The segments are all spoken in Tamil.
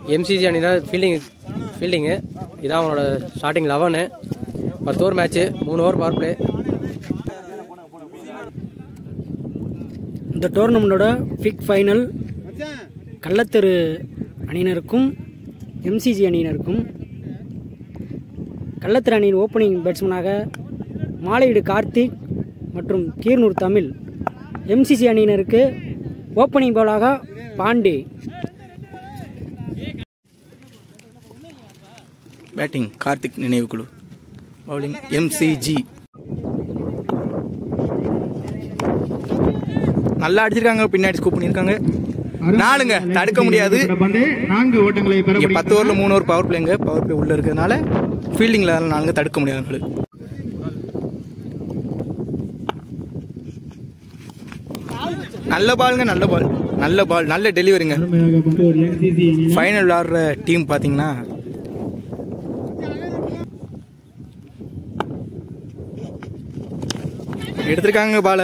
எம்சிஜி அணிதான் ஃபீல்டிங் ஃபீல்டிங்கு இதான் அவனோட ஸ்டார்டிங் லெவனு பத்து ஓவர் மேட்ச்சு மூணு ஓவர் பவர் பிளே இந்த டோர்னமெண்ட்டோட பிக் ஃபைனல் கள்ளத்தெரு அணியினருக்கும் எம்சிஜி அணியினருக்கும் கள்ளத்தெரு அணியின் ஓப்பனிங் பேட்ஸ்மேனாக மாலையீடு கார்த்திக் மற்றும் கீர்னூர் தமிழ் எம்சிசி அணியினருக்கு ஓப்பனிங் பவுலாக பாண்டி பேட்டிங் கார்த்திக் நினைவுக்குழு பவுலிங் எம்சிஜி நல்லா அடிச்சிருக்காங்க பின்னாடி ஸ்கூப் பண்ணியிருக்காங்க நாலுங்க தடுக்க முடியாது பந்து நான்கு ஓட்டங்களை பெற இங்க பத்து ஓவர்ல மூணு ஓவர் பவர் பிளேங்க பவர் பிளே உள்ள இருக்கிறதுனால ஃபீல்டிங்ல நாலுங்க தடுக்க முடியாது உங்களுக்கு நல்ல பாலுங்க நல்ல பால் நல்ல பால் நல்ல டெலிவரிங்க அருமையாக பந்து ஒரு என்சிசி அணியினர் ஃபைனல் விளாடுற டீம் பாத்தீங்கன்னா எடுத்திருக்காங்க பால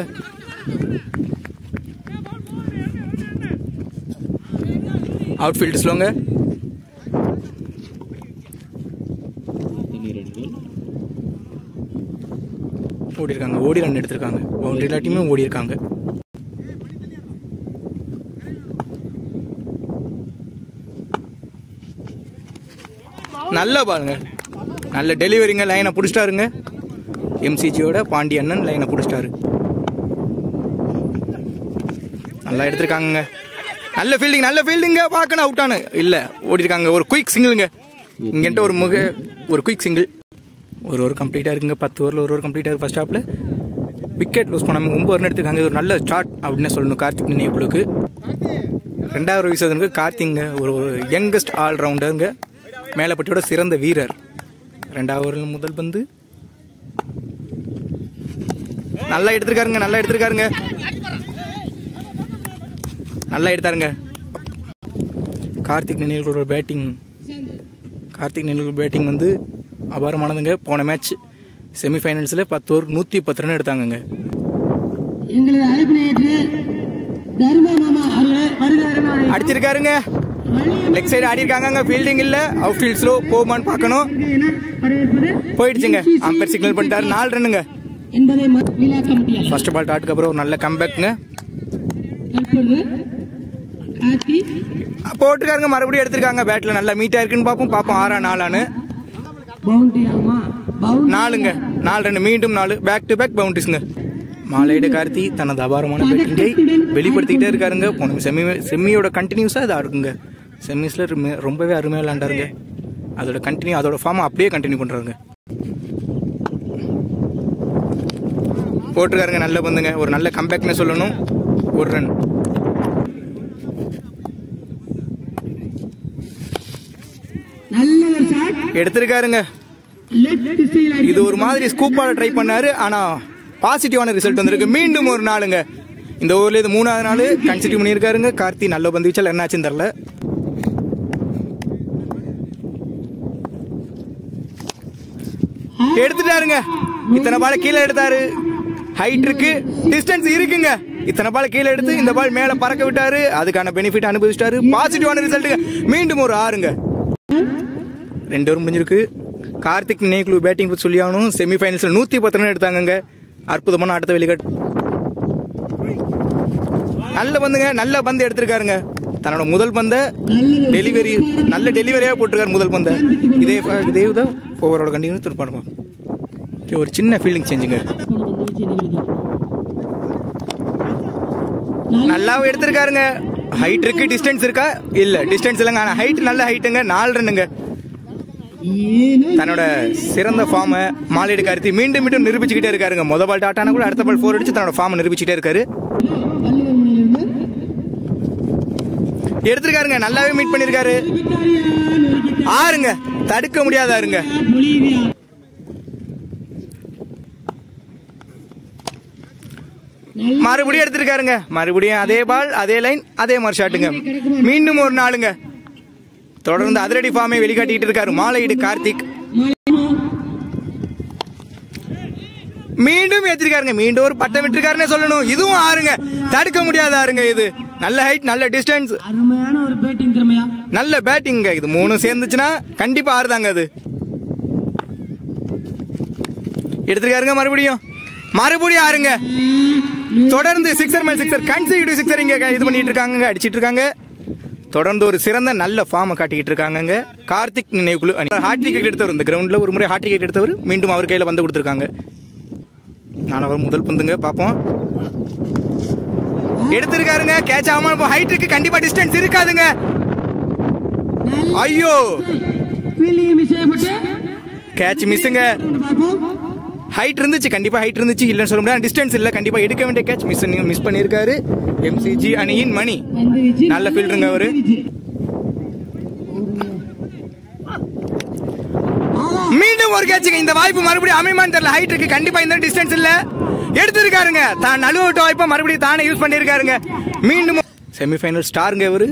அவுட் ஃபீல்டு ஸ்லோங்க ஓடி இருக்காங்க ஓடி ரன் எடுத்திருக்காங்க பவுண்டரி எல்லாத்தையுமே ஓடி இருக்காங்க நல்ல பாருங்க நல்ல டெலிவரிங்க லைனை பிடிச்சிட்டாருங்க எம்சிஜியோட பாண்டி அண்ணன் லைனை பிடிச்சிட்டாரு நல்லா எடுத்திருக்காங்க நல்ல ஃபீல்டிங் நல்ல ஃபீல்டிங்க பார்க்கணும் அவுட் ஆனு இல்ல ஓடி இருக்காங்க ஒரு குயிக் சிங்கிளுங்க இங்கிட்ட ஒரு முக ஒரு குயிக் சிங்கிள் ஒரு ஓவர் கம்ப்ளீட்டா இருக்குங்க பத்து ஓவரில் ஒரு ஓவர் கம்ப்ளீட்டா இருக்கு ஃபர்ஸ்ட் ஹாப்ல விக்கெட் லூஸ் பண்ணாம ஒன்பது ரன் எடுத்துருக்காங்க இது ஒரு நல்ல ஸ்டார்ட் அப்படின்னு சொல்லணும் கார்த்திக் நினைவுகளுக்கு ரெண்டாவது வீசதுக்கு கார்த்திங்க ஒரு ஒரு யங்கஸ்ட் ஆல்ரவுண்டருங்க மேலப்பட்டியோட சிறந்த வீரர் ரெண்டாவது ஓவரில் முதல் பந்து நல்லா எடுத்திருக்காருங்க நல்லா எடுத்திருக்காருங்க நல்லா எடுத்தாருங்க கார்த்திக் நினைவுகளோட பேட்டிங் கார்த்திக் நினைவுகள் பேட்டிங் வந்து அபாரமானதுங்க போன மேட்ச் செமிஃபைனல்ஸில் பத்து ஓவர் நூற்றி பத்து ரன் எடுத்தாங்கங்க எங்களது அழைப்பினை ஏற்று தர்மா மாமா அவர்களே வருகிறார்கள் அடிச்சிருக்காருங்க லெக் சைடு ஆடி இருக்காங்க ஃபீல்டிங் இல்ல அவுட் ஃபீல்ட் ஸ்லோ போமான்னு பார்க்கணும் வரவேற்பது போயிடுச்சுங்க அம்பேர் சிக்னல் பண்ணிட்டாரு நாலு ரன்னுங்க என்பதை விழாக்க முடியாது ஃபர்ஸ்ட் பால் டாட்டுக்கு அப்புறம் ஒரு நல்ல கம்பேக்ங்க தற்பொழுது கார்த்தி போட்டுருக்காருங்க மறுபடியும் எடுத்திருக்காங்க பேட்ல நல்லா மீட்டா இருக்குன்னு பார்ப்போம் பார்ப்போம் ஆறா நாலான்னு பவுண்டரி ஆமா பவுண்டரி நாலுங்க நாலு ரன் மீண்டும் நாலு பேக் டு பேக் பவுண்டரிஸ்ங்க மாலையிட கார்த்தி தனது அபாரமான பேட்டிங்கை வெளிப்படுத்திக்கிட்டே இருக்காருங்க போன செமி செம்மியோட கண்டினியூஸாக இது இருக்குங்க செமிஸ்ல ரொம்பவே அருமையாக விளாண்டாருங்க அதோட கண்டினியூ அதோட ஃபார்ம் அப்படியே கண்டினியூ பண்றாருங்க போட்டிருக்காருங்க நல்ல பந்துங்க ஒரு நல்ல கம்பேக்னு சொல்லணும் ஒரு ரன் நல்ல ஒரு ஷாட் எடுத்திருக்காருங்க லெஃப்ட் திசையில் இது ஒரு மாதிரி ஸ்கூப்பால ட்ரை பண்ணாரு ஆனா பாசிட்டிவான ரிசல்ட் வந்திருக்கு மீண்டும் ஒரு நாளுங்க இந்த ஊர்ல இது மூணாவது நாள் கன்சிடியூ பண்ணியிருக்காருங்க கார்த்தி நல்ல பந்து வீச்சல் என்னாச்சுன்னு தெரில எடுத்துட்டாருங்க இத்தனை பால கீழே எடுத்தாரு ஹைட் இருக்கு டிஸ்டன்ஸ் இருக்குங்க இத்தனை பால் கீழே எடுத்து இந்த பால் மேல பறக்க விட்டாரு அதுக்கான பெனிஃபிட் அனுபவிச்சிட்டாரு பாசிட்டிவான ரிசல்ட்டுங்க மீண்டும் ஒரு ஆறுங்க ரெண்டு ஓவர் முடிஞ்சிருக்கு கார்த்திக் நேக்லு பேட்டிங் பற்றி சொல்லி ஆகணும் செமிஃபைனல்ஸில் நூற்றி பத்து ரன் எடுத்தாங்கங்க அற்புதமான ஆட்டத்தை வெளிக்காட்டு நல்ல பந்துங்க நல்ல பந்து எடுத்திருக்காருங்க தன்னோட முதல் பந்த டெலிவரி நல்ல டெலிவரியாக போட்டிருக்காரு முதல் பந்தை இதே இதே தான் ஓவரோட கண்டினியூ திருப்பாடுமா ஒரு சின்ன ஃபீல்டிங் சேஞ்சுங்க நல்லாவும் எடுத்திருக்காருங்க ஹைட் இருக்கு டிஸ்டன்ஸ் இருக்கா இல்ல டிஸ்டன்ஸ் இல்லைங்க ஆனா ஹைட் நல்ல ஹைட்டுங்க நாலு ரன்னுங்க தன்னோட சிறந்த ஃபார்மை மாலையீடு கார்த்தி மீண்டும் மீண்டும் நிரூபிச்சுக்கிட்டே இருக்காருங்க முத பால் டாட்டான கூட அடுத்த பால் ஃபோர் அடிச்சு தன்னோட ஃபார்மை நிரூபிச்சுட்டே இருக்காரு எடுத்திருக்காருங்க நல்லாவே மீட் பண்ணிருக்காரு ஆறுங்க தடுக்க முடியாதாருங்க மறுபடியும் எடுத்திருக்காருங்க மறுபடியும் அதே பால் அதே லைன் அதே மாதிரி ஷாட்டுங்க மீண்டும் ஒரு நாளுங்க தொடர்ந்து அதிரடி ஃபார்மை வெளிக்காட்டிட்டு இருக்காரு மாலையீடு கார்த்திக் மீண்டும் ஏத்திருக்காருங்க மீண்டும் ஒரு பட்டம் விட்டுருக்காருன்னு சொல்லணும் இதுவும் ஆறுங்க தடுக்க முடியாத ஆறுங்க இது நல்ல ஹைட் நல்ல டிஸ்டன்ஸ் அருமையான ஒரு பேட்டிங் திறமையா நல்ல பேட்டிங்க இது மூணு சேர்ந்துச்சுன்னா கண்டிப்பா ஆறுதாங்க அது எடுத்துருக்காருங்க மறுபடியும் மறுபடியும் ஆறுங்க தொடர்ந்து சிக்ஸர் மேல் சிக்ஸர் கன்சிக்யூட்டிவ் சிக்ஸர் இங்க இது பண்ணிட்டு இருக்காங்க அடிச்சிட்டு இருக்காங்க தொடர்ந்து ஒரு சிறந்த நல்ல ஃபார்மை காட்டிக்கிட்டு இருக்காங்க கார்த்திக் நினைவுக்குழு ஹார்ட் விக்கெட் எடுத்தவர் இந்த கிரவுண்ட்ல ஒரு முறை ஹார்ட் விக்கெட் எடுத்தவர் மீண்டும் அவர் கையில வந்து கொடுத்துருக்காங்க நான் அவர் முதல் பந்துங்க பார்ப்போம் எடுத்திருக்காருங்க கேட்ச் ஆகாம ஹைட் இருக்கு கண்டிப்பா டிஸ்டன்ஸ் இருக்காதுங்க ஐயோ ஃபீல்டிங் மிஸ் செய்யப்பட்டு கேட்ச் மிஸ்ஸுங்க பார்ப்போம் ஹைட் இருந்துச்சு கண்டிப்பா ஹைட் இருந்துச்சு இல்லைன்னு சொல்ல முடியாது டிஸ்டன்ஸ் இல்ல கண்டிப்பா எடுக்க வேண்டிய கேட்ச் மிஸ் மிஸ் பண்ணியிருக்காரு எம்சிஜி அணியின் மணி பந்து வீச்சு நல்ல ஃபீல்டருங்க அவரு மீண்டும் ஒரு கேட்சுங்க இந்த வாய்ப்பு மறுபடியும் அமைமான்னு தெரியல ஹைட் இருக்கு கண்டிப்பா இந்த டிஸ்டன்ஸ் இல்ல எடுத்திருக்காருங்க தான் நழுவட்ட வாய்ப்பை மறுபடியும் தானே யூஸ் பண்ணியிருக்காருங்க மீண்டும் செமிஃபைனல் ஸ்டாருங்க இவரு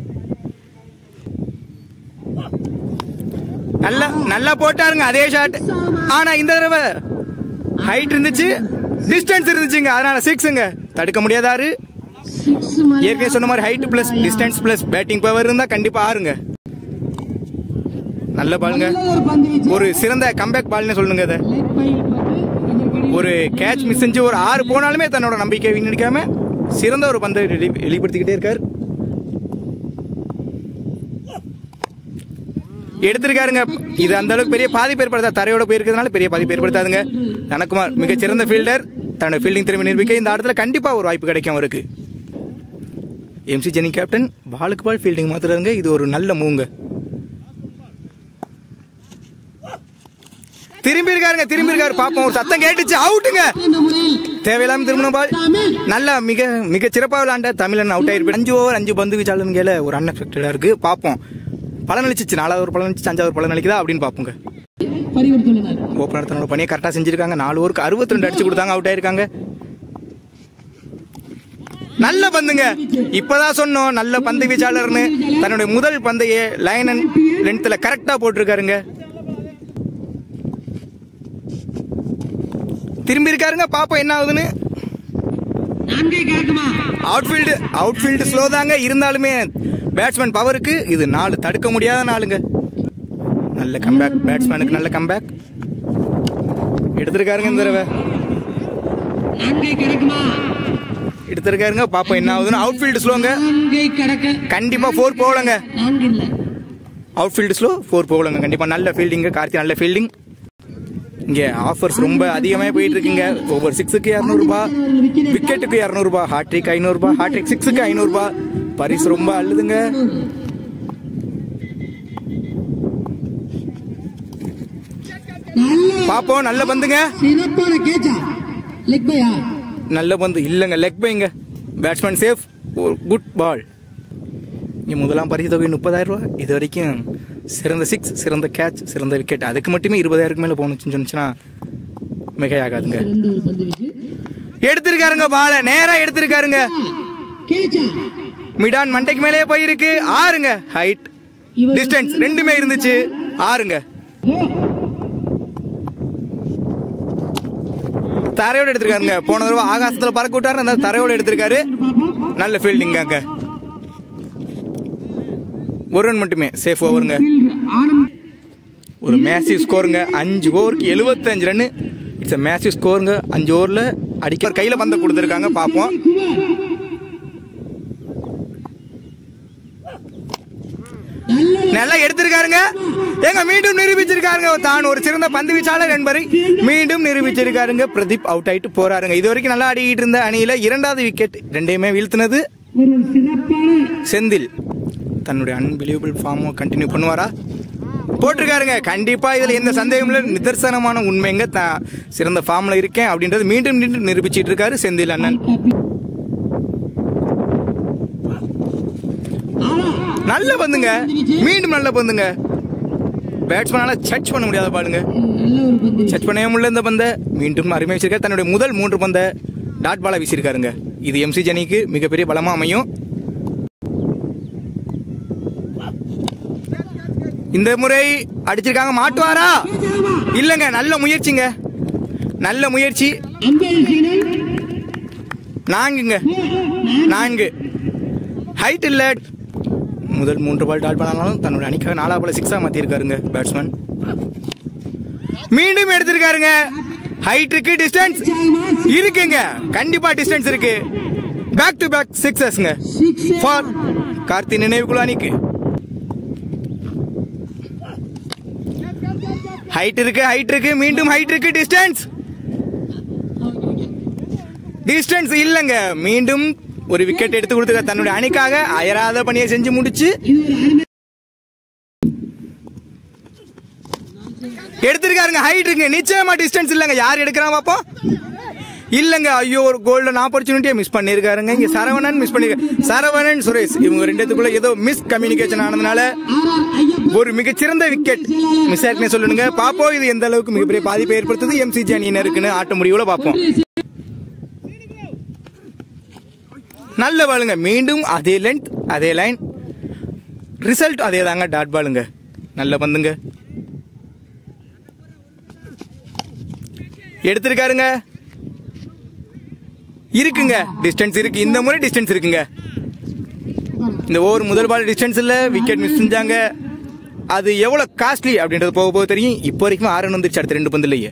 நல்லா நல்லா போட்டாருங்க அதே ஷாட் ஆனா இந்த தடவை ஹைட் இருந்துச்சு டிஸ்டன்ஸ் இருந்துச்சுங்க அதனால சிக்ஸுங்க தடுக்க முடியாதாரு ஏற்கனவே சொன்ன மாதிரி height plus distance plus batting power இருந்தா கண்டிப்பா ஆறுங்க நல்ல பாலுங்க ஒரு பந்து வீச்சு ஒரு சிறந்த கம்பேக் பால்னு சொல்லுங்க இதை லெக் பையில் பட்டு ஒரு கேட்ச் மிஸ் செஞ்சு ஒரு ஆறு போனாலுமே தன்னோட நம்பிக்கை வீணடிக்காம சிறந்த ஒரு பந்தை வெளி- வெளிப்படுத்திக்கிட்டே இருக்காரு எடுத்திருக்காருங்க இது அந்த அளவுக்கு பெரிய பாதிப்பு ஏற்படுத்தா தரையோட போயிருக்கிறதுனால பெரிய பாதிப்பு ஏற்படுத்தாதுங்க தனக்குமார் மிகச்சிறந்த ஃபீல்டர் தன்னோட ஃபீல்டிங் திறமை நிரூபிக்க இந்த ஆட்டத்தில் கண்டிப்பா ஒரு வாய்ப்பு கிடைக்கும் அவருக்கு எம்சி ஜெனி கேப்டன் பாலுக்கு பால் ஃபீல்டிங் மாத்துறாருங்க இது ஒரு நல்ல மூங்க திரும்பி இருக்காருங்க திரும்பி இருக்காரு பாப்போம் ஒரு சத்தம் கேட்டுச்சு அவுட்டுங்க இந்த முறையில் தேவையில்லாம திரும்பின பால் நல்லா மிக மிக சிறப்பாக விளையாண்ட தமிழன் அவுட் ஆயிருப்பேன் அஞ்சு ஓவர் அஞ்சு பந்து வீச்சாளருங்கல ஒரு அன்எக்ஸ்பெக்டடா இருக்கு பார்ப்போம் பலனளிச்சிச்சு நாலாவது ஒரு பலனளிச்சு அஞ்சாவது பலன் அளிக்குதா அப்படின்னு பார்ப்போங்க பறிகொடுத்துள்ளனர் ஓப்பனர் தன்னோட பணியை கரெக்டாக செஞ்சிருக்காங்க நாலு ஓவருக்கு அறுபத்தி ரெண்டு அடிச்சு கொடுத்தாங்க அவுட் ஆயிருக்காங்க நல்ல பந்துங்க இப்பதான் சொன்னோம் நல்ல பந்து வீச்சாளர்னு தன்னுடைய முதல் பந்தையே லைன் அண்ட் லென்த்ல கரெக்டா போட்டிருக்காருங்க திரும்பி இருக்காருங்க பாப்போம் என்ன ஆகுதுன்னு நான்கை கிடைக்குமா அவுட்ஃபீல்டு அவுட்ஃபீல்டு ஸ்லோ தாங்க இருந்தாலுமே பேட்ஸ்மேன் பவருக்கு இது நாலு தடுக்க முடியாத நாளுங்க நல்ல கம்பேக் பேட்ஸ்மேனுக்கு நல்ல கம்பேக் எடுத்திருக்காருங்க இந்த தடவை நான்கை கிடைக்குமா எடுத்திருக்காருங்க பாப்போம் என்ன ஆகுதுன்னு அவுட்ஃபீல்டு ஸ்லோங்க நான்கை கடக்க கண்டிப்பா ஃபோர் போகலங்க நான்கு இல்ல அவுட்ஃபீல்டு ஸ்லோ ஃபோர் போகலங்க கண்டிப்பா நல்ல ஃபீல்டிங்க கார்த்தி நல்ல ஃபீல்டிங் இங்க ஆஃபர்ஸ் ரொம்ப அதிகமாக போயிட்டு இருக்குங்க ஒவ்வொரு சிக்ஸுக்கு இரநூறுபா விக்கெட்டுக்கு இரநூறுபா ஹாட்ரிக் ஐநூறுபா ஹாட்ரிக் சிக்ஸுக்கு ஐநூறுபா பரிசு ரொம்ப அள்ளுதுங்க நல்ல பாப்போம் நல்ல பந்துங்க சிறப்பான கேச்சா லெக் பையா நல்ல பந்து இல்லைங்க லெக் பைங்க பேட்ஸ்மேன் சேஃப் குட் பால் இங்கே முதலாம் பரிசு தொகை முப்பதாயிரம் ரூபாய் இது வரைக்கும் சிறந்த சிக்ஸ் சிறந்த கேட்ச் சிறந்த விக்கெட் அதுக்கு மட்டுமே இருபதாயிரம் மேலே போகணுச்சுன்னு சொன்னிச்சுன்னா மிகையாகாதுங்க ரெண்டு ஒரு பந்து வீச்சு எடுத்திருக்காருங்க பால நேரா எடுத்திருக்காருங்க கேச்சா மிடான் மண்டைக்கு மேலேயே போயிருக்கு ஆறுங்க ஹைட் டிஸ்டன்ஸ் ரெண்டுமே இருந்துச்சு ஆறுங்க தரையோட எடுத்திருக்காருங்க போன தடவை ஆகாசத்துல பறக்க விட்டாரு அந்த தரையோட எடுத்திருக்காரு நல்ல ஃபீல்டிங் அங்க ஒரு ரன் மட்டுமே சேஃப் ஓவருங்க ஆனந்த் ஒரு மேசிவ் ஸ்கோருங்க அஞ்சு ஓவருக்கு எழுபத்தஞ்சு ரன் இட்ஸ் மேசிவ் ஸ்கோருங்க அஞ்சு ஓவரில் அடிக்க கையில பந்த கொடுத்துருக்காங்க பார்ப்போம் நல்லா எடுத்திருக்காருங்க ஏங்க மீண்டும் நிரூபிச்சிருக்காருங்க தான் ஒரு சிறந்த பந்து வீச்சாளர் என்பதை மீண்டும் நிரூபிச்சிருக்காருங்க பிரதீப் அவுட் ஆயிட்டு போறாருங்க இது வரைக்கும் நல்லா ஆடிக்கிட்டு இருந்த அணியில இரண்டாவது விக்கெட் ரெண்டையுமே வீழ்த்தினது ஒரு சிறப்பான செந்தில் தன்னுடைய அன்பிலியபிள் ஃபார்மை கண்டினியூ பண்ணுவாரா போட்டிருக்காருங்க கண்டிப்பா இதுல எந்த சந்தேகமும் இல்லை நிதர்சனமான உண்மைங்க தான் சிறந்த ஃபார்ம்ல இருக்கேன் அப்படின்றது மீண்டும் மீண்டும் நிரூபிச்சிட்டு இருக்காரு செந்தில் அண்ணன் நல்ல பந்துங்க மீண்டும் நல்ல பந்துங்க பேட்ஸ்மேனால சர்ச் பண்ண முடியாத பாருங்க நல்ல ஒரு பந்து சர்ச் பண்ணவே முடியல இந்த பந்தை மீண்டும் அருமை வச்சிருக்காரு தன்னுடைய முதல் மூன்று பந்தை டாட் பாலா வீசியிருக்காருங்க இது எம்சி ஜனிக்கு மிகப்பெரிய பலமா அமையும் இந்த முறை அடிச்சிருக்காங்க மாட்டுவாரா இல்லங்க நல்ல முயற்சிங்க நல்ல முயற்சி அம்பையர் சிக்னல் நான்குங்க நான்கு ஹைட் இல்ல முதல் மூன்று பால் டால் பண்ணாலும் தன்னோட அணிக்காக நாலா பால் சிக்ஸா மாத்திருக்காருங்க பேட்ஸ்மேன் மீண்டும் எடுத்திருக்காருங்க ஹைட் இருக்கு டிஸ்டன்ஸ் இருக்குங்க கண்டிப்பா டிஸ்டன்ஸ் இருக்கு பேக் டு பேக் சிக்ஸஸ்ங்க ஃபார் கார்த்தி நினைவுக்குழு அணிக்கு ஹைட் இருக்கு ஹைட் இருக்கு மீண்டும் ஹைட் இருக்கு டிஸ்டன்ஸ் டிஸ்டன்ஸ் இல்லங்க மீண்டும் ஒரு விக்கெட் எடுத்து கொடுத்துருக்க தன்னுடைய அணிக்காக அயராத பணியை செஞ்சு முடிச்சு எடுத்திருக்காருங்க ஹைட் இருக்குங்க நிச்சயமா டிஸ்டன்ஸ் இல்லங்க யார் எடுக்கிறான் பாப்போம் இல்லங்க ஐயோ ஒரு கோல்டன் ஆப்பர்ச்சுனிட்டியை மிஸ் பண்ணிருக்காருங்க இங்க சரவணன் மிஸ் பண்ணிருக்காரு சரவணன் சுரேஷ் இவங்க ரெண்டுத்துக்குள்ள ஏதோ மிஸ் கம்யூனிகேஷன் ஆனதுனால ஒரு மிகச்சிறந்த விக்கெட் மிஸ் ஆயிருக்குன்னு சொல்லுங்க பாப்போம் இது எந்த அளவுக்கு மிகப்பெரிய பாதிப்பை ஏற்படுத்துது எம்சிஜி அணியினருக்குன்னு ஆட்ட முடிவுல பாப்போம் நல்ல பாலுங்க மீண்டும் அதே லென்த் அதே லைன் ரிசல்ட் அதே தாங்க டாட் பாலுங்க நல்ல பந்துங்க எடுத்திருக்காருங்க இருக்குங்க டிஸ்டன்ஸ் இருக்கு இந்த முறை டிஸ்டன்ஸ் இருக்குங்க இந்த ஓவர் முதல் பால் டிஸ்டன்ஸ் இல்ல விக்கெட் மிஸ் செஞ்சாங்க அது எவ்வளவு காஸ்ட்லி அப்படின்றது போக போக தெரியும் இப்போ வரைக்கும் ஆறு ரன் வந்துருச்சு அடுத்த ரெண்டு பந்து இல்லையே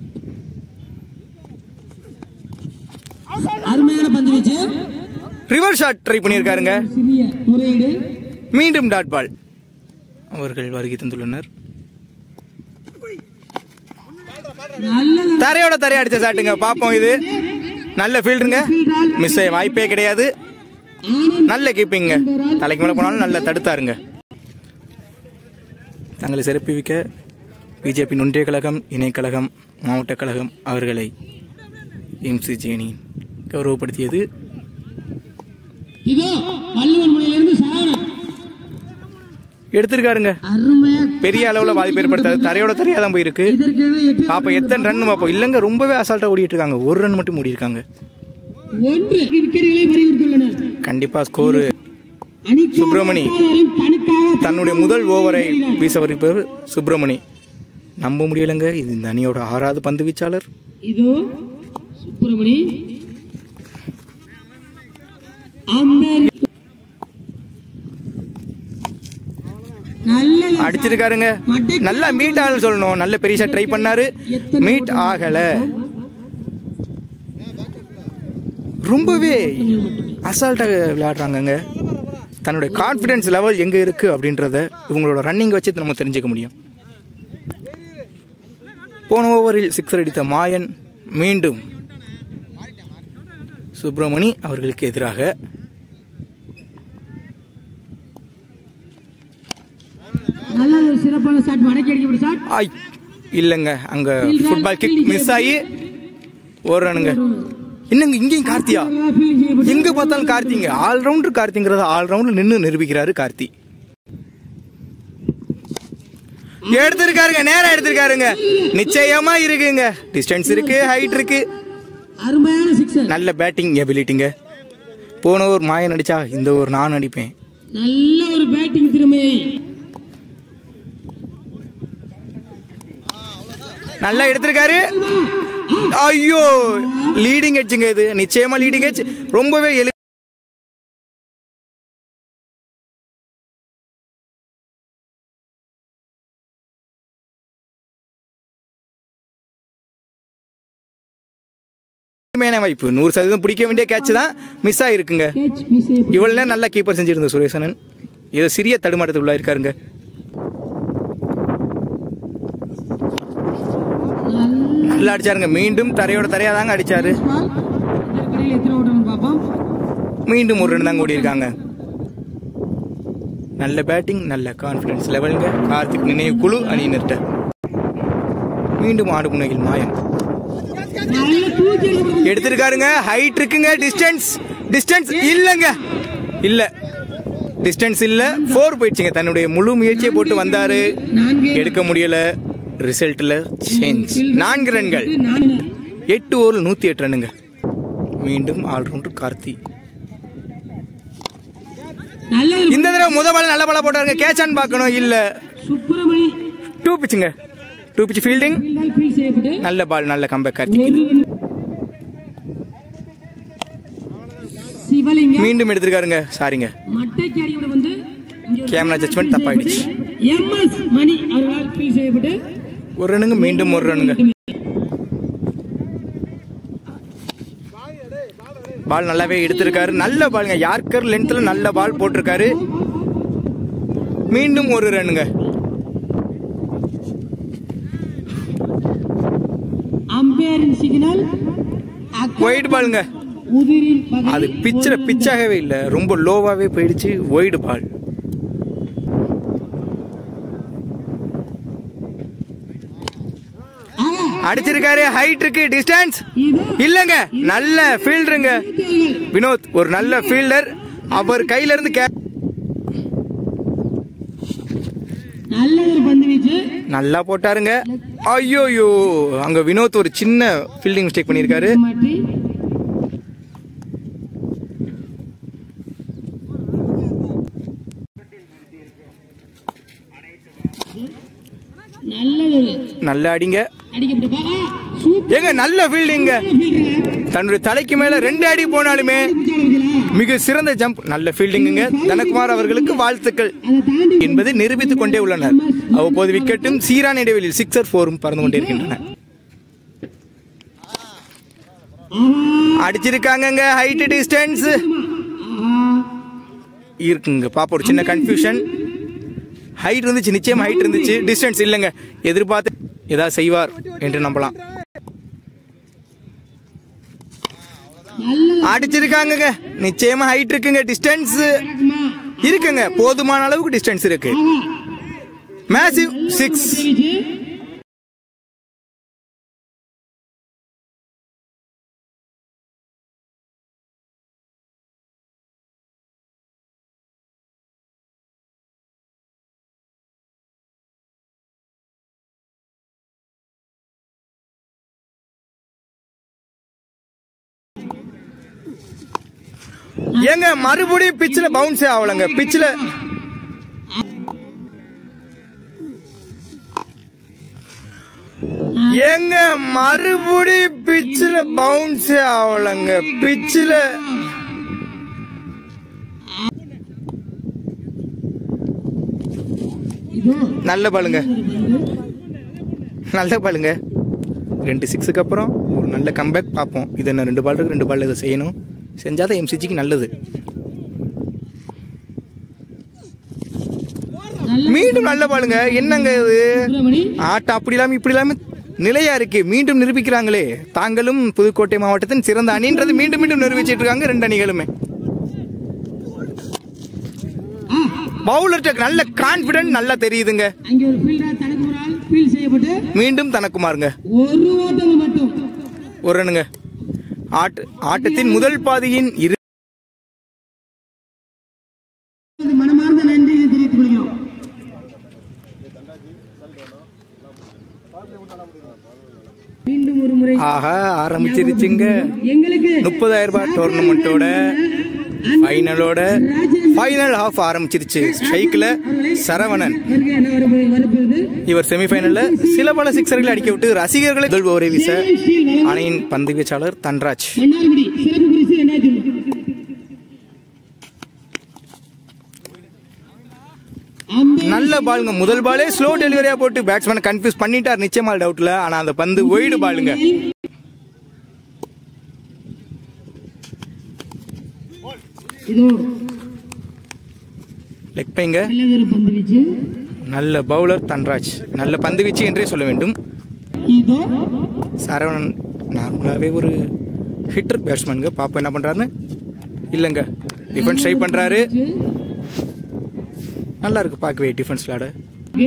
அருமையான பந்து வீச்சு ரிவர் ஷாட் ட்ரை பண்ணியிருக்காருங்க சிறிய முறையீடு மீண்டும் டாட் பால் அவர்கள் வருகை தந்துள்ளனர் நல்ல தரையோட தரைய அடிச்ச சாட்டுங்க பாப்போம் இது நல்ல ஃபீல்டுங்க மிஸ் ஆக வாய்ப்பே கிடையாது நல்ல கீப்பிங்க தலைக்கு மேல போனாலும் நல்ல தடுத்தாருங்க தங்களை சிறப்பிக்க பிஜேபி ஒன்றிய கழகம் இணைக்கழகம் மாவட்ட கழகம் அவர்களை எம்சிஜி அணி கௌரவப்படுத்தியது இதோ வள்ளுவன் முனையிலிருந்து சரவணன் எடுத்திருக்காருங்க அருமையா பெரிய அளவுல பாதிப்பு ஏற்படுத்தாது தரையோட தரையா தான் போயிருக்கு இதற்கென எட்டு பாப்போம் எத்தனை ரன் பார்ப்போம் இல்லைங்க ரொம்பவே அசால்ட்டா ஓடிட்டு இருக்காங்க ஒரு ரன் மட்டும் ஓடி இருக்காங்க ஒன்று விக்கெட்டுகளை பறிவித்துள்ளனர் கண்டிப்பா ஸ்கோர் அணிக்கு சுப்பிரமணி. தனக்காக தன்னுடைய முதல் ஓவரை வீச வருப்பவர் சுப்பிரமணி நம்ப முடியலங்க இது இந்த அணியோட ஆறாவது பந்து வீச்சாளர் இதோ சுப்பிரமணி அம்பேர் நல்ல அடிச்சிருக்காருங்க நல்லா மீட் ஆகல சொல்லணும் நல்ல பெரிய ட்ரை பண்ணாரு மீட் ஆகல ரொம்பவே அசால்ட்டாக விளையாடுறாங்கங்க தன்னுடைய கான்ஃபிடன்ஸ் லெவல் எங்க இருக்கு அப்படின்றத இவங்களோட ரன்னிங் வச்சு நம்ம தெரிஞ்சுக்க முடியும் போன ஓவரில் சிக்ஸர் அடித்த மாயன் மீண்டும் சுப்பிரமணி அவர்களுக்கு எதிராக நல்ல ஒரு சிறப்பான ஷாட் மடக்கி அடிக்கப்பட்ட ஷாட் ஆய் இல்லைங்க அங்க ஃபுட்பால் கிக் மிஸ் ஆகி ஒரு ரனுங்க என்னங்க இங்கேயும் கார்த்தியா ஃபீல்டிங் செய்யப்பட்டு எங்க பார்த்தாலும் கார்த்திங்க ஆல்ரவுண்டர் கார்த்திங்கிறத ஆல்ரவுண்டர் நின்னு நிரூபிக்கிறாரு கார்த்தி எடுத்திருக்காருங்க நேரம் எடுத்திருக்காருங்க நிச்சயமா இருக்குங்க டிஸ்டன்ஸ் இருக்கு ஹைட் இருக்கு அருமையான சிக்ஸர் நல்ல பேட்டிங் எபிலிட்டிங்க போன ஒரு மாயன் அடிச்சா இந்த ஒரு நான் அடிப்பேன் நல்ல ஒரு பேட்டிங் திறமையை நல்லா எடுத்திருக்காரு ஐயோ லீடிங் எட்ஜுங்க இது நிச்சயமா லீடிங் எட்ஜ் ரொம்பவே எளி எளிமையான வாய்ப்பு நூறு சதவீதம் பிடிக்க வேண்டிய கேட்ச் தான் மிஸ் ஆயிருக்குங்க கேட்ச் மிஸ் செய்யப்பட்டு இவ்வளவு நேரம் நல்லா கீப்பர் செஞ்சிருந்த சுரேசனன் ஏதோ சிறிய தடுமாற்றத்துக்கு உள்ளாயிருக்காருங்க நல்லா அடிச்சாருங்க மீண்டும் தரையோட தரையா தாங்க அடிச்சாரு பால் இதற்கிடையில் எத்தனை ஓட்டம்னு பார்ப்போம் மீண்டும் ஒரு ரன் தாங்க ஓடி இருக்காங்க நல்ல பேட்டிங் நல்ல கான்ஃபிடன்ஸ் லெவலுங்க கார்த்திக் நினைவு குழு அணியினர்கிட்ட மீண்டும் ஆடு முனையில் மாயன் நல்ல தூக்கி எறியப்பட்ட எடுத்திருக்காருங்க ஹைட் இருக்குங்க டிஸ்டன்ஸ் டிஸ்டன்ஸ் இல்லங்க இல்ல டிஸ்டன்ஸ் இல்ல ஃபோர் போயிடுச்சுங்க தன்னுடைய முழு முயற்சியை போட்டு வந்தாரு நான்கு எடுக்க முடியல ரிசல்ட்ல சேஞ்ச் நான்கு ரன்கள் நான்கு எட்டு ஓவரில் நூத்தி எட்டு ரன்னுங்க மீண்டும் ஆல்ரவுண்டர் கார்த்தி நல்ல ஒரு இந்த தடவை முத பால் நல்ல பாலா போட்டாருங்க கேட்சான்னு பார்க்கணும் இல்ல சுப்பிரமணி டூ பிச்சுங்க டூ பிச் ஃபீல்டிங் ஃபீல்டால் ஃபீல் செய்யப்பட்டு நல்ல பால் நல்ல கம்பேக் கார்த்திக் ஒரு சிவ சிவலிங்கம் மீண்டும் எடுத்திருக்காருங்க சாரிங்க மட்டைக்கு அடிக்கப்பட்டு வந்து Camera judgment தப்பாயிடுச்சு. எம் எஸ் மணி அவர்களால் ஃபீல் செய்யப்பட்டு ஒரு ரன்னுங்க மீண்டும் ஒரு ரன்னுங்க பால் நல்லாவே எடுத்திருக்காரு நல்ல பாலுங்க யார்கர் லென்த்ல நல்ல பால் போட்டிருக்காரு மீண்டும் ஒரு ரன்னுங்க அம்பேரின் சிக்னல் ஒயிட் பாலுங்க உதிரின் பகுதி அது பிச்சில் பிச்சாகவே இல்லை ரொம்ப லோவாவே போயிடுச்சு ஒயிட் பால் அடிச்சிருக்காரு ஹைட் இருக்கு டிஸ்டன்ஸ் இது இல்லங்க நல்ல ஃபீல்டருங்க வினோத் ஒரு நல்ல ஃபீல்டர் அவர் கையில இருந்து கே நல்ல ஒரு பந்து வீச்சு நல்லா போட்டாருங்க ஐயோயோ அங்க வினோத் ஒரு சின்ன ஃபீல்டிங் மிஸ்டேக் பண்ணியிருக்காரு மாற்றி நல்ல ஒரு நல்ல அடிங்க அடிக்கப்பட்ட பாலா சூப்பர் ஏங்க நல்ல ஃபீல்டிங்க தன்னுடைய தலைக்கு மேல ரெண்டு அடி போனாலுமே மிக சிறந்த ஜம்ப் நல்ல ஃபீல்டிங்குங்க தனகுமார் அவர்களுக்கு வாழ்த்துக்கள் அதை தாண்டி என்பதை நிரூபித்துக் கொண்டே உள்ளனர் அவ்வப்போது விக்கெட்டும் சீரான இடைவெளியில் சிக்ஸர் ஃபோரும் பறந்து கொண்டே இருக்கின்றன அடிச்சிருக்காங்கங்க ஹைட் டிஸ்டன்ஸ் இருக்குங்க பாப்பா ஒரு சின்ன கன்ஃபியூஷன் ஹைட் இருந்துச்சு நிச்சயம் ஹைட் இருந்துச்சு டிஸ்டன்ஸ் இல்லைங்க எதிர்பார்த்து ஏதாவது செய்வார் என்று நம்பலாம் அடிச்சிருக்காங்கங்க நிச்சயமா ஹைட் இருக்குங்க டிஸ்டன்ஸ் இருக்குங்க போதுமான அளவுக்கு டிஸ்டன்ஸ் இருக்கு மேசிவ் சிக்ஸ் வீச்சு ஏங்க மறுபடியும் பிச்சில் பவுன்ஸே ஆகலங்க பிச்சில் ஏங்க மறுபடி பிச்சில் பவுன்ஸே ஆகலங்க பிச்சில் நல்ல பாலுங்க நல்ல பாலுங்க ரெண்டு சிக்ஸுக்கு அப்புறம் ஒரு நல்ல கம்பேக் பார்ப்போம் இது என்ன ரெண்டு பால் இருக்கு ரெண்டு பால் இதை செய்யணும் செஞ்சாதான் எம்சிஜிக்கு நல்லது மீண்டும் நல்ல பாலுங்க என்னங்க இது சுப்பிரமணி ஆட்டம் அப்படி இல்லாம இப்படி இல்லாம நிலையா இருக்கு மீண்டும் நிரூபிக்கிறாங்களே தாங்களும் புதுக்கோட்டை மாவட்டத்தின் சிறந்த அணின்றது மீண்டும் மீண்டும் நிரூபிச்சிட்டு இருக்காங்க ரெண்டு அணிகளுமே பவுலர்ட்ட நல்ல கான்பிடன்ட் நல்லா தெரியுதுங்க அங்கே ஒரு ஃபீல்டர் தனக்கு ஒரு ஆள் ஃபீல் செய்யப்பட்டு மீண்டும் தனக்குமாருங்க ஒரு ஓட்டங்கள் மட்டும் ஒரு ரன்னுங்க ஆட்ட ஆட்டத்தின் முதல் பாதியின் இரு மனமார்ந்த நன்றியை தெரிவித்துக் கொள்கிறோம் மீண்டும் ஒரு முறை ஆஹா ஆரம்பிச்சிருச்சுங்க எங்களுக்கு முப்பதாயிரம் ரூபாய் டோர்னமெண்ட்டோட ஃபைனலோட ஃபைனல் ஹாஃப் ஆரம்பிச்சிருச்சு ஸ்ட்ரைக்கில் சரவணன் வருகை என்ன வரப்போ- வரப்போகுது இவர் செமிஃபைனல்ல சில பல சிக்ஸர்களை அடிக்க விட்டு ரசிகர்களை முதல் ஓவரை வீச அணியின் பந்து வீச்சாளர் தன்ராஜ் மன்னார்குடி சிறப்பு பரிசு ரெண்டாயிரத்தி ஒன்று அம்பே நல்ல பாலுங்க முதல் பாலே ஸ்லோ டெலிவரியா போட்டு பேட்ஸ்மேன் கன்ஃபியூஸ் பண்ணிட்டார் நிச்சயமா டவுட்ல ஆனா அந்த பந்து ஒயிடு பாலுங்க இதோ லெக் பைங்க நல்ல ஒரு பந்து வீச்சு நல்ல பவுலர் தன்ராஜ் நல்ல பந்து வீச்சு என்றே சொல்ல வேண்டும் இதோ சரவணன் நார்மலாகவே ஒரு ஹிட்டர் பேட்ஸ்மேனுங்க பாப்போம் என்ன பண்றாருன்னு இல்லைங்க டிஃபென்ஸ் ட்ரை பண்றாரு நல்லா இருக்கு பார்க்கவே டிஃபென்ஸ் விளாட ஓகே.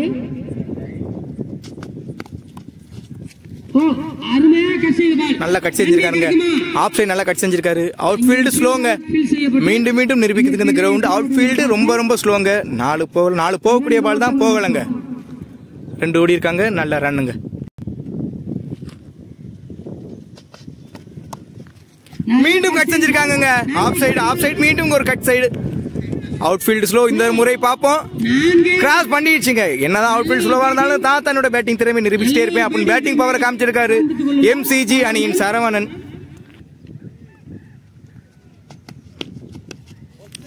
ஓ அருமையா கட் செய்த பால் நல்லா கட் செஞ்சிருக்காருங்க ஆஃப் சைடு நல்லா கட் செஞ்சிருக்காரு அவுட் ஃபீல்டு ஸ்லோங்க ஃபீல் செய்யப்பட்டு மீண்டும் மீண்டும் நிரூபிக்கிறதுக்கு இந்த கிரவுண்ட் அவுட் ஃபீல்டு ரொம்ப ரொம்ப ஸ்லோங்க நாலு போ நாலு போகக்கூடிய பால் தான் போகலைங்க ரெண்டு ஓடி இருக்காங்க நல்ல ரன்னுங்க மீண்டும் கட் செஞ்சிருக்காங்கங்க ஆஃப் சைடு ஆஃப் சைடு மீண்டும் ஒரு cut side outfield slow இந்த முறை பார்ப்போம் நான்கு கிராஸ் பண்ணிடுச்சுங்க என்னதான் அவுட் ஃபீல்ட் ஸ்லோவா இருந்தாலும் தான் தன்னோட பேட்டிங் திறமை நிரூபிச்சிட்டே இருப்பேன் அப்படின்னு பேட்டிங் பவரை காமிச்சிருக்காரு எம்சிஜி அணியின் சரவணன்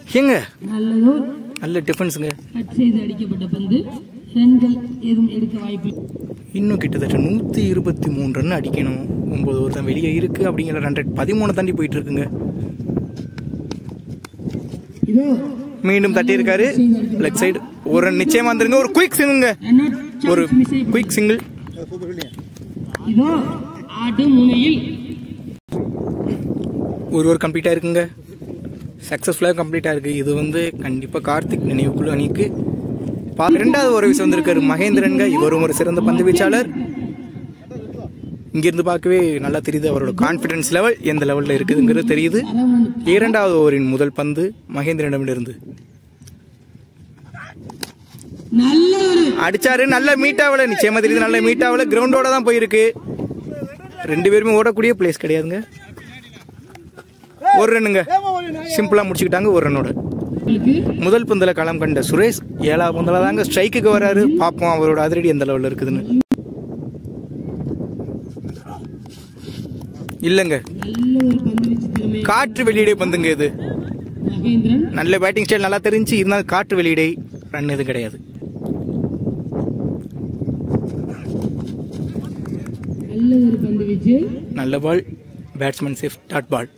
ஏங்க நல்லதோ நல்ல டிஃபென்ஸுங்க கட் செய்து அடிக்கப்பட்ட பந்து ரன்கள் எதுவும் எடுக்க வாய்ப்பு இன்னும் கிட்டத்தட்ட நூற்றி இருபத்தி மூணு ரன் அடிக்கணும் ஒம்பது ஓவர் தான் வெளியே இருக்கு அப்படிங்கிற ரன் ரேட் பதிமூணு தாண்டி போயிட்டு இருக்குங்க இதோ மீண்டும் தட்டியிருக்காரு லெக் சைடு ஒரு run நிச்சயமா வந்துருங்க ஒரு குயிக் சிங்குங்க ரன் அவுட் ஒரு சான்ஸ் மிஸ் ஆகி குயிக் சிங்கிள் இதோ ஆட்டு முனையில் ஒரு ஓவர் கம்ப்ளீட்டாக இருக்குங்க சக்ஸஸ்ஃபுல்லாக கம்ப்ளீட்டாக இருக்கு இது வந்து கண்டிப்பாக கார்த்திக் நினைவுக்குழு அணிக்கு பா ரெண்டாவது ஒரு விஷயம் வந்திருக்காரு மகேந்திரன்க இவரும் ஒரு சிறந்த பந்து வீச்சாளர் இங்கிருந்து பார்க்கவே நல்லா தெரியுது அவரோட கான்ஃபிடன்ஸ் லெவல் எந்த லெவலில் இருக்குதுங்கிறது தெரியுது இரண்டாவது ஓவரின் முதல் பந்து மகேந்திரனிடமிருந்து நல்ல ஒரு அடிச்சாரு நல்ல மீட்டாவல நிச்சயமா தெரியுது நல்ல மீட்டாவல கிரவுண்டோட தான் போயிருக்கு ரெண்டு பேருமே ஓடக்கூடிய பிளேஸ் கிடையாதுங்க ஒரு ரன்னுங்க சிம்பிளா முடிச்சுக்கிட்டாங்க ஒரு ரன்னோட முதல் பந்துல களம் கண்ட சுரேஷ் ஏழாவது பந்துல தாங்க ஸ்ட்ரைக்குக்கு வராரு பாப்போம் அவரோட அதிரடி எந்த லெவல்ல இருக்குதுன்னு இல்லங்க நல்ல ஒரு பந்து வீச்சு திறமை காற்று வெளியிடை பந்துங்க இது மகேந்திரன் நல்ல பேட்டிங் ஸ்டைல் நல்லா தெரிஞ்சு இருந்தாலும் காற்று வெளியிடை ரன் எதுவும் கிடையாது நல்ல ஒரு பந்து வீச்சு நல்ல ball batsman safe dot ball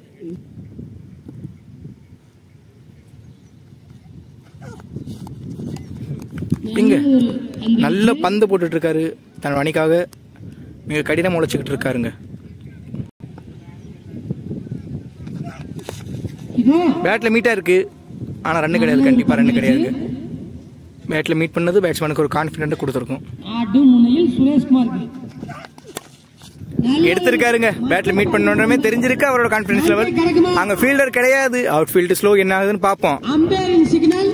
இங்க நல்ல பந்து போட்டுட்டு இருக்காரு தன் அணிக்காக மிக கடினம் உழைச்சிக்கிட்டு இருக்காருங்க இதோ பேட்ல மீட்டா இருக்கு ஆனா ரன்னு கிடையாது கண்டிப்பா ரன்னு கிடையாது பேட்ல மீட் பண்ணது பேட்ஸ்மேனுக்கு ஒரு கான்பிடென்ட் கொடுத்துருக்கும் ஆட்டு முனையில் சுரேஷ்குமாருக்கு எடுத்திருக்காருங்க பேட்ல மீட் பண்ணோடனே தெரிஞ்சிருக்கு அவரோட கான்பிடன்ஸ் லெவல் அங்க ஃபீல்டர் கிடையாது அவுட் ஃபீல்டு ஸ்லோ என்ன ஆகுதுன்னு பார்ப்போம் அம்பேரின் சிக்னல்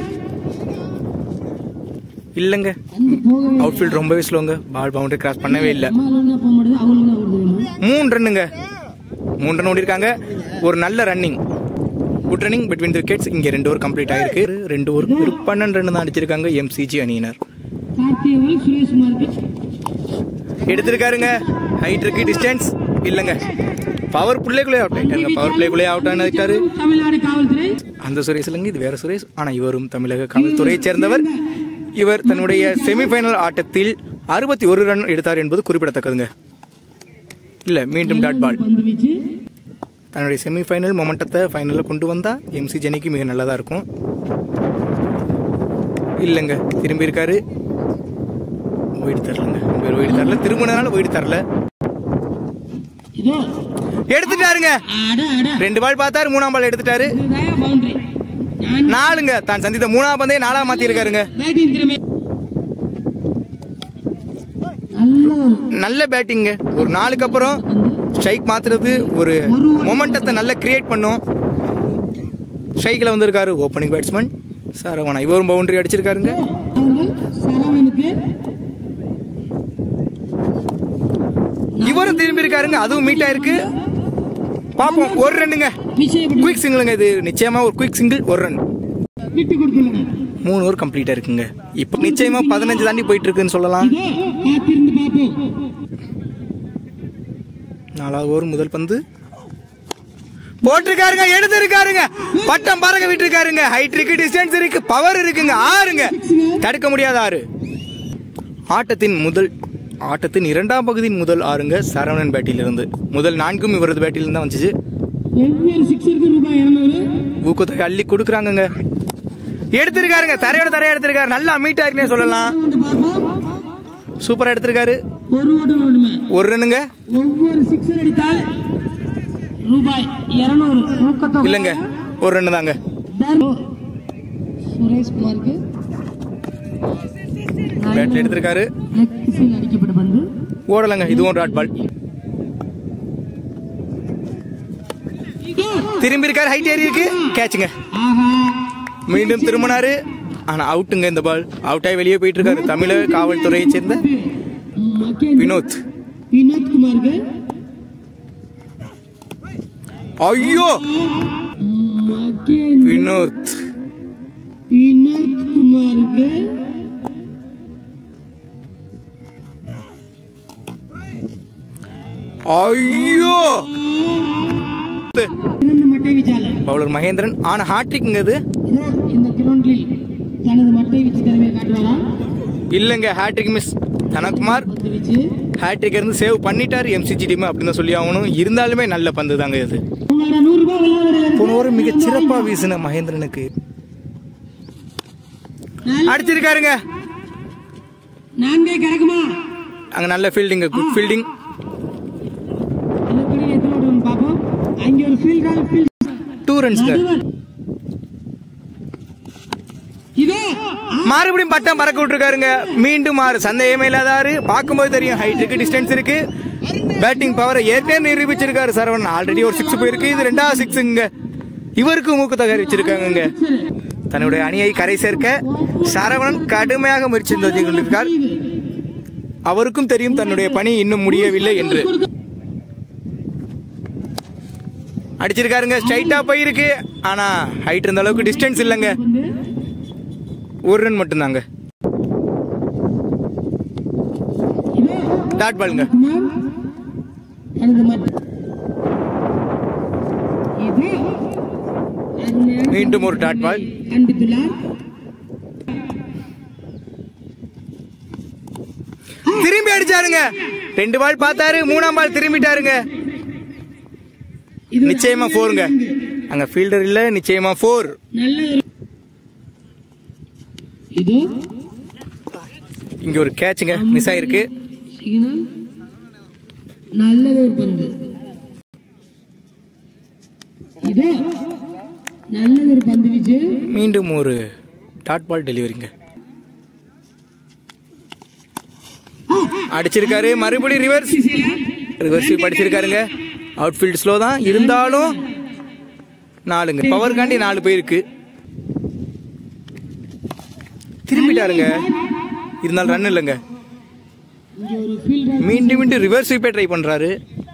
இல்லைங்க அந்த போக அவுட் ஃபீல்ட் ரொம்பவே ஸ்லோங்க பால் பவுண்டரி கிராஸ் பண்ணவே இல்லை அம்மாவில் போக மாட்டேது அவங்களுக்கு தான் வருது மூணு ரன்னுங்க மூணு ரன் ஓடிருக்காங்க ஒரு நல்ல running good running between the wickets இங்க ரெண்டு ஓவர் கம்ப்ளீட் ஆயிருக்கு ரெண்டு ஓவர் ஒரு பன்னெண்டு ரன் தான் அடிச்சிருக்காங்க எம்சிஜி அணியினர் கார்த்தியவன் சுரேஷ்குமாருக்கு எடுத்திருக்காருங்க ஹைட் இருக்கு டிஸ்டன்ஸ் இல்லைங்க பவர் பிள்ளைக்குள்ளே அவுட் ஆயிட்டாங்க பவர் பிளேக்குள்ளே அவுட் ஆனாரு தமிழ்நாடு காவல்துறை அந்த சுரேஷ் இல்லைங்க இது வேற சுரேஷ் ஆனா இவரும் தமிழக காவல்துறையை சேர்ந்தவர் இவர் தன்னுடைய செமிஃபைனல் ஆட்டத்தில் அறுபத்தி ஒரு ரன் எடுத்தார் என்பது குறிப்பிடத்தக்கதுங்க இல்ல மீண்டும் டாட் பால் பந்து வீச்சு தன்னுடைய செமிஃபைனல் மொமெண்டத்தை ஃபைனலில் கொண்டு வந்தா எம்சி ஜெனிக்கு மிக நல்லதா இருக்கும் இல்லைங்க திரும்பி இருக்காரு ஒயிட் தரலங்க இவர் ஒயிட் தரல திரும்பினதால ஒயிட் தரல இதோ எடுத்துட்டாருங்க அட அட ரெண்டு பால் பார்த்தாரு மூணாம் பால் எடுத்துட்டாரு இதுதான் பவுண்டரி நான் நாலுங்க தான் சந்தித்த மூணாம் பந்தே நாலா மாத்தி இருக்காருங்க பேட்டிங் திறமை நல்ல ஒரு நல்ல பேட்டிங்க ஒரு நாளுக்கு அப்புறம் ஸ்ட்ரைக் மாத்துறது ஒரு மொமெண்டத்தை நல்லா கிரியேட் பண்ணும் ஸ்ட்ரைக்கில் வந்திருக்காரு ஓப்பனிங் பேட்ஸ்மேன் சரவணா இவரும் பவுண்டரி அடிச்சிருக்காருங்க அவர்கள் சரவணனுக்கு இவரும் திரும்பி இருக்காருங்க அதுவும் மீட் ஆயிருக்கு பாப்போம் ஒரு ரன்னுங்க நிச்சயப்பட்டு குயிக் சிங்கிளுங்க இது நிச்சயமா ஒரு குயிக் சிங்கிள் ஒரு ரன் விட்டு கொடுத்துள்ளனர் மூணு ஓவர் கம்ப்ளீட்டா இருக்குங்க இப்போ நிச்சயமா பதினஞ்சு தாண்டி போயிட்டு இருக்குன்னு சொல்லலாம் இதோ காத்திருந்து பார்ப்போம் நாலாவது ஓவர் முதல் பந்து போட்டிருக்காருங்க எடுத்திருக்காருங்க பட்டம் பறக்க விட்டுருக்காருங்க ஹைட் இருக்கு டிஸ்டன்ஸ் இருக்கு பவர் இருக்குங்க ஆறுங்க தடுக்க முடியாத ஆறு ஆட்டத்தின் முதல் ஆட்டத்தின் இரண்டாம் பகுதியின் முதல் ஆறுங்க சரவணன் பேட்டில் இருந்து முதல் நான்கும் இவரது பேட்டில் தான் வந்துச்சு ஒவ்வொரு சிக்ஸருக்கு ரூபாய் இருநூறு ஊக்கத்தொகை அள்ளி கொடுக்குறாங்கங்க எடுத்திருக்காருங்க தரையோட தரையா எடுத்திருக்காரு நல்லா மீட் ஆயிருக்குனே சொல்லலாம் வந்து பார்ப்போம் சூப்பரா எடுத்திருக்காரு ஒரு ஓட்டம் ஓடுமே ஒரு ரன்னுங்க ஒவ்வொரு சிக்ஸர் அடித்தால் ரூபாய் இருநூறு ஊக்கத்தொகை இல்லைங்க ஒரு ரன்னு தாங்க சுரேஷ்குமாருக்கு பேட்டில் எடுத்திருக்காரு லெக் திசையில் அடிக்கப்பட்ட பந்து ஓடலங்க இதுவும் டாட் பால் திரும்பி இருக்காரு ஹைட் ஏறி இருக்கு கேட்சுங்க ஆஹா மீண்டும் திரும்பினாரு ஆனா அவுட்டுங்க இந்த பால் அவுட் ஆகி வெளியே போயிட்டு இருக்காரு தமிழக காவல்துறையை சேர்ந்த மகேந்திர வினோத் வினோத் குமாருக்கு ஐயோ மகேந்திர வினோத் வினோத் குமாருக்கு ஐயோ இரண்டு மட்டை வீச்சாளர் பவுலர் மகேந்திரன் ஆனா ஹாட்ரிக்ங்க இது இதோ இந்த கிரவுண்டில் தனது மட்டை வீச்சு திறமையை காட்டுவாரா இல்லைங்க ஹேட்ரிக் மிஸ் தனக்குமார் பந்து வீச்சு ஹேட்ரிக் இருந்து சேவ் பண்ணிட்டாரு எம்சிஜி டீம் அப்படின்னு தான் சொல்லி ஆகணும் இருந்தாலுமே நல்ல பந்து தாங்க இது உங்களோட நூறு ரூபாய் விளையாடுறது போன ஓவர் மிக சிறப்பா வீசின மகேந்திரனுக்கு அடிச்சிருக்காருங்க நான்கே கிடக்குமா அங்க நல்ல ஃபீல்டிங் குட் ஃபீல்டிங் இதுபடி எத்தனை ஓடுவோம் பார்ப்போம் அங்கே ஒரு ஃபீல்ட் ஆல் ஃபீல்ட் டூ ரன்ஸ்ங்க இதோ மறுபடியும் பட்டம் பறக்க விட்டுருக்காருங்க மீண்டும் ஆறு சந்தேகமே இல்லாதாரு பார்க்கும்போது தெரியும் ஹைட் இருக்கு டிஸ்டன்ஸ் இருக்கு பேட்டிங் பவரை ஏற்கனவே நிரூபிச்சிருக்காரு சரவணன் ஆல்ரெடி ஒரு சிக்ஸ் போயிருக்கு இது ரெண்டாவது சிக்ஸுங்க இவருக்கு மூக்கு தகரி வச்சிருக்காங்க தன்னுடைய அணியை கரை சேர்க்க சரவணன் கடுமையாக முயற்சி செய்து கொண்டிருக்கார் அவருக்கும் தெரியும் தன்னுடைய பணி இன்னும் முடியவில்லை என்று அடிச்சிருக்காருங்க ஸ்ட்ரைட்டா போயிருக்கு ஆனா ஹைட் இருந்த அளவுக்கு டிஸ்டன்ஸ் இல்லைங்க ஒரு ரன் மட்டும்தாங்க டாட் பாலுங்க குமார் தனது மட்டை இது அருமையாக மீண்டும் ஒரு டாட் பால் காண்பித்துள்ளார் திரும்பி அடிச்சாருங்க ரெண்டு பால் பார்த்தாரு மூணாம் பால் திரும்பிட்டாருங்க இது நிச்சயமா போருங்க அங்க ஃபீல்டர் இல்ல நிச்சயமா போர் நல்ல ஒரு இது இங்க ஒரு கேட்சுங்க மிஸ் ஆயிருக்கு சிக்னல் நல்லது ஒரு பந்து இது நல்லது ஒரு பந்து வீச்சு மீண்டும் ஒரு டாட் பால் டெலிவரிங்க அடிச்சிருக்காரு மறுபடியும் ரிவர்ஸ் ரிவர்ஸ் படிச்சிருக்காருங்க அவுட்ஃபீல்ட் ஸ்லோ தான் இருந்தாலும் நாலுங்க பவர் காண்டி நாலு போயிருக்கு திரும்பிட்டாருங்க இருந்தாலும் ரன் இல்லைங்க இங்க ஒரு ஃபீல்டர் மீண்டும் மீண்டும் ரிவர்ஸ் ஸ்வீப்பே ட்ரை பண்றாரு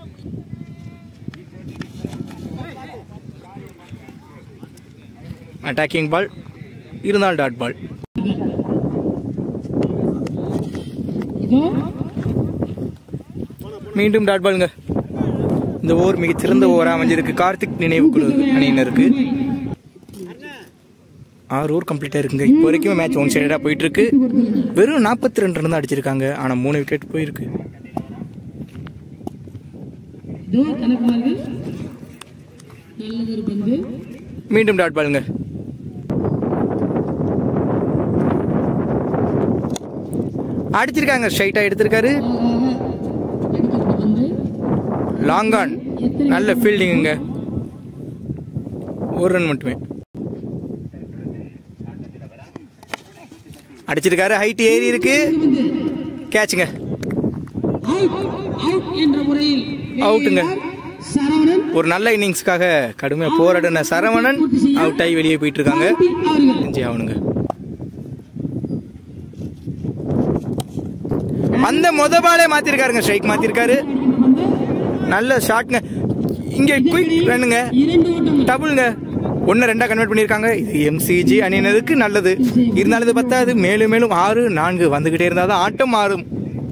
அட்டாக்கிங் பால் இருந்தால் டாட் பால் இதோ மீண்டும் டாட் பாலுங்க இந்த ஓவர் மிகச்சிறந்த ஓவரா அமைஞ்சிருக்கு கார்த்திக் நினைவு குழு அணியினருக்கு ஆறு ஓவர் கம்ப்ளீட்டா இருக்குங்க இப்போ வரைக்கும் மேட்ச் ஒன் சைடா போயிட்டு இருக்கு வெறும் நாற்பத்தி ரெண்டு ரன் தான் அடிச்சிருக்காங்க ஆனா மூணு விக்கெட் போயிருக்கு இதோ கணக்குமார்கள் நல்லது ஒரு பந்து மீண்டும் டாட் பாலுங்க அடிச்சிருக்காங்க ஸ்ட்ரைட்டா எடுத்திருக்காரு அடிக்கப்பட்ட பந்து லாங் ஆன் நல்ல ஃபீல்டிங்குங்க ஒரு ரன் மட்டுமே அடிச்சிருக்காரு ஹைட் ஏறி இருக்கு கேட்சுங்க அவுட் அவுட் என்ற முறையில் அவுட்டுங்க. சரவணன் ஒரு நல்ல இன்னிங்ஸ்க்காக கடுமையா போராடின சரவணன் அவுட் ஆகி வெளியே போயிட்டு இருக்காங்க அவர்கள் செஞ்சே ஆகணுங்க அந்த முத பாலே மாத்திருக்காருங்க ஸ்ட்ரைக் மாத்திருக்காரு நல்ல ஷாட்ங்க இங்க குயிக் ரன்னுங்க இரண்டு ஓட்டங்கள் டபுள்ங்க ஒன்னு ரெண்டா கன்வெர்ட் பண்ணிருக்காங்க இது எம்சிஜி அணியினருக்கு நல்லது இருந்தாலும் இது பத்தாது மேலும் மேலும் ஆறு நான்கு வந்துகிட்டே இருந்தாதான் ஆட்டம் மாறும்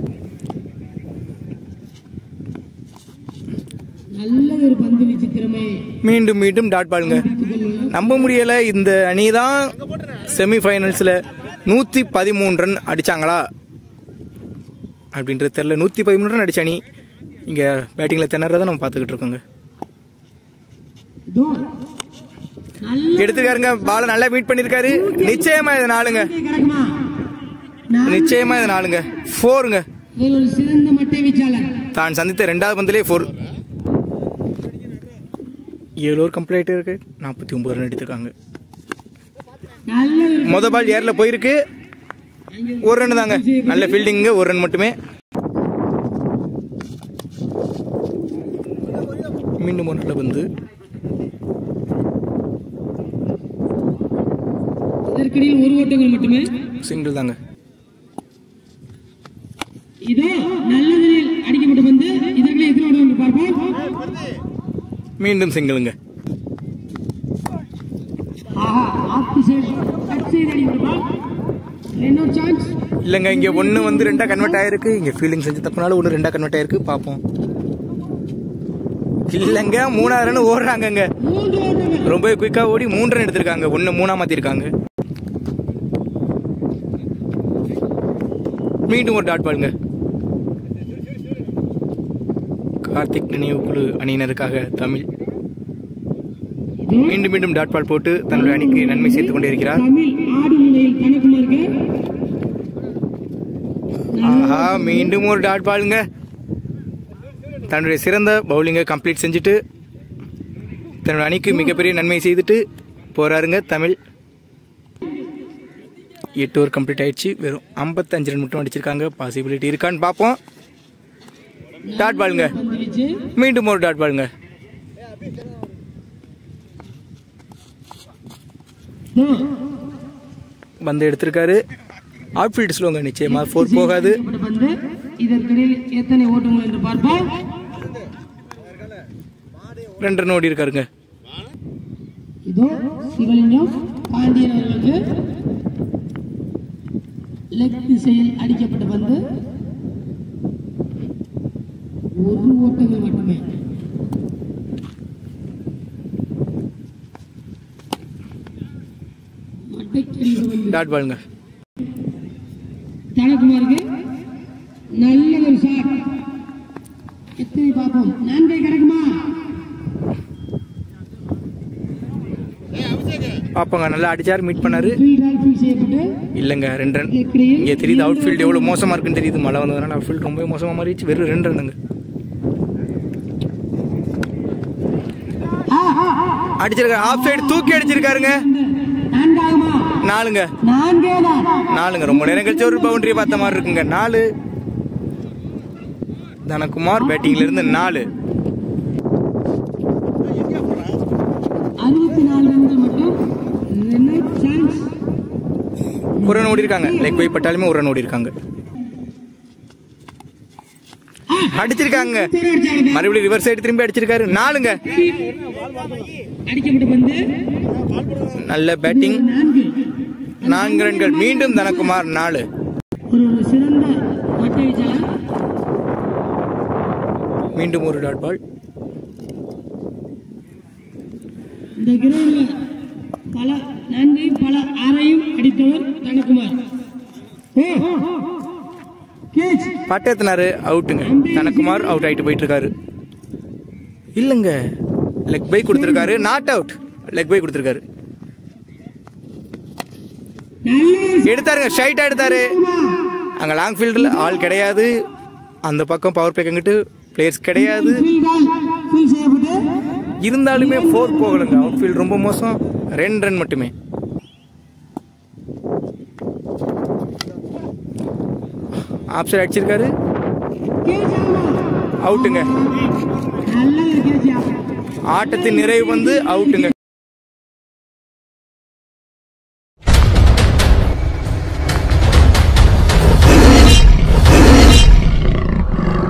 நல்லது ஒரு பந்து வீச்சு திறமை மீண்டும் மீண்டும் டாட் பாலுங்க நம்ப முடியல இந்த அணி தான் செமி ஃபைனல்ஸ்ல நூத்தி பதிமூணு ரன் அடிச்சாங்களா அப்படின்றது தெரியல நூத்தி பதிமூணு ரன் அடிச்ச அணி இங்க பேட்டிங்ல திணறத நம்ம பார்த்துக்கிட்டு இருக்கோங்க இதோ நல்ல எடுத்துக்காருங்க பால நல்லா மீட் பண்ணிருக்காரு நிச்சயமா இது நாளுங்க கிடக்குமா நான் நிச்சயமா இது நாளுங்க ஃபோருங்க இவர் ஒரு சிறந்த மட்டை வீச்சாளர் தான் சந்தித்த ரெண்டாவது பந்திலே ஃபோர் ஏழு ஓவர் கம்ப்ளீட் இருக்கு நாற்பத்தி ஒன்பது ரன் எடுத்திருக்காங்க நல்ல ஒரு முத பால் ஏர்ல போயிருக்கு ஒரு ரன் தாங்க நல்ல ஃபீல்டிங்க ஒரு ரன் மட்டுமே மீண்டும் ஒரு நல்ல பந்து இதற்கிடையில் ஒரு ஓட்டங்கள் மட்டுமே சிங்கிள் தாங்க இதோ நல்ல நிலையில் அடிக்கப்பட்ட பந்து இதற்கிடையில் எத்தனை ஓட்டம் என்று பார்ப்போம் மீண்டும் சிங்கிளுங்க ஆஹா off the side cut side அடிக்கப்பட்ட பால் இன்னொரு சான்ஸ் இல்லைங்க இங்க ஒன்று வந்து ரெண்டா கன்வெர்ட் ஆயிருக்கு இங்க ஃபீல்டிங் செஞ்சு தப்புனால ஒன்று ரெண்டா கன்வெர்ட் ஆயிருக்கு பார்ப்போம் இல்லைங்க மூணாவது ரன் ஓடுறாங்கங்க மூன்று ஓட்டங்கள் ரொம்ப குயிக்கா ஓடி மூன்று ரன் எடுத்திருக்காங்க ஒன்னு மூணா மாத்திருக்காங்க மீண்டும் ஒரு டாட் பாலுங்க கார்த்திக் நினைவு குழு அணியினருக்காக தமிழ் மீண்டும் மீண்டும் டாட் பால் போட்டு தன்னுடைய அணிக்கு நன்மை சேர்த்துக் கொண்டே இருக்கிறார் தமிழ் ஆடு முனையில் கணக்குமாருக்கு ஆஹா மீண்டும் ஒரு டாட் பாலுங்க தன்னுடைய சிறந்த பவுலிங்கை கம்ப்ளீட் செஞ்சுட்டு தன்னுடைய அணிக்கு மிகப்பெரிய நன்மை செய்துட்டு போறாருங்க தமிழ் எட்டு ஓவர் கம்ப்ளீட் ஆயிடுச்சு வெறும் 55 ரன் மட்டும் அடிச்சிருக்காங்க பாசிபிலிட்டி இருக்கான்னு பார்ப்போம் டாட் பாலுங்க வந்துருச்சு மீண்டும் ஒரு டாட் பாலுங்க வந்து எடுத்திருக்காரு அவுட்ஃபீல்ட் ஸ்லோங்க நிச்சயமா ஃபோர் போகாது அடிக்கப்பட்ட பந்து இதற்கிடையில் எத்தனை ஓட்டங்கள் என்று பார்ப்போம் ரெண்டு ரன் ஓடி இருக்காருங்க இதோ சிவலிங்கம் பாண்டியன் அவர்களுக்கு லெக் திசையில் அடிக்கப்பட்ட பந்து ஒரு ஓட்டங்கள் மட்டுமே மட்டைக்கடித்த பந்து டாட் பாலுங்க தனக்குமாருக்கு நல்ல ஒரு ஷாட் எத்தனை பார்ப்போம் நான்கை கிடைக்குமா பாப்பாங்க நல்லா அடிச்சாரு மீட் பண்ணாரு ஃபீல்டால் ஃபீல் செய்யப்பட்டு இல்லைங்க ரெண்டு ரன் இதற்கிடையில் இங்கே தெரியுது அவுட் ஃபீல்டு எவ்வளோ மோசமாக இருக்குன்னு தெரியுது மழை வந்ததுனால அவுட் ஃபீல்டு ரொம்ப மோசமாக மாறிடுச்சு வெறும் ரெண்டு ரன்னுங்க அடிச்சிருக்காரு ஆஃப் சைடு தூக்கி அடிச்சிருக்காருங்க நான்காகுமா நாலுங்க நான்கே தான் நாலுங்க ரொம்ப நேரம் கழிச்சு ஒரு பவுண்டரி பார்த்த மாதிரி இருக்குங்க நாலு தனகுமார் பேட்டிங்ல இருந்து நாலு அறுபத்தி நாலு ரன்கள் மட்டும் என்ன சான்ஸ் ஒரு ரன் ஓடி இருக்காங்க லெக் பை பட்டாலுமே ஒரு ரன் ஓடி இருக்காங்க அடிச்சிருக்காங்க மறுபடியும் ரிவர்ஸ் சைடு திரும்பி அடிச்சிருக்காரு நாலுங்க அடிக்கப்பட்ட பந்து நல்ல பேட்டிங் நான்கு நான்கு ரன்கள் மீண்டும் தனகுமார் நாலு ஒரு ஒரு சிறந்த மட்டை வீச்சாளர் மீண்டும் ஒரு டாட் பால் இந்த கிரௌண்டில் பல நான்கை பல ஆறையும் அடித்தவர் தனக்குமார் கேட்ச் பட்டத்தினாரு அவுட்டுங்க தனக்குமார் அவுட் ஆயிட்டு போயிட்டு இருக்காரு இல்லைங்க லெக் பை கொடுத்துருக்காரு நாட் அவுட் லெக் பை கொடுத்துருக்காரு நல்ல எடுத்தாருங்க ஸ்ட்ரைட்டா எடுத்தாரு அங்க லாங் ஃபீல்டில் ஆள் கிடையாது அந்த பக்கம் பவர் பேக் அங்கிட்டு பிளேயர்ஸ் கிடையாது ஃபீல்டால் ஃபீல் செய்யப்பட்டு இருந்தாலுமே ஃபோர் போகலைங்க அவுட் ஃபீல்ட் ரொம்ப மோசம் ரெண்டு ரன் மட்டுமே ஆப்சர் அடிச்சிருக்காரு கேட்ச் அவுட்டுங்க நல்ல ஒரு கேட்சியா ஆட்டத்தின் நிறைவு வந்து அவுட்டுங்க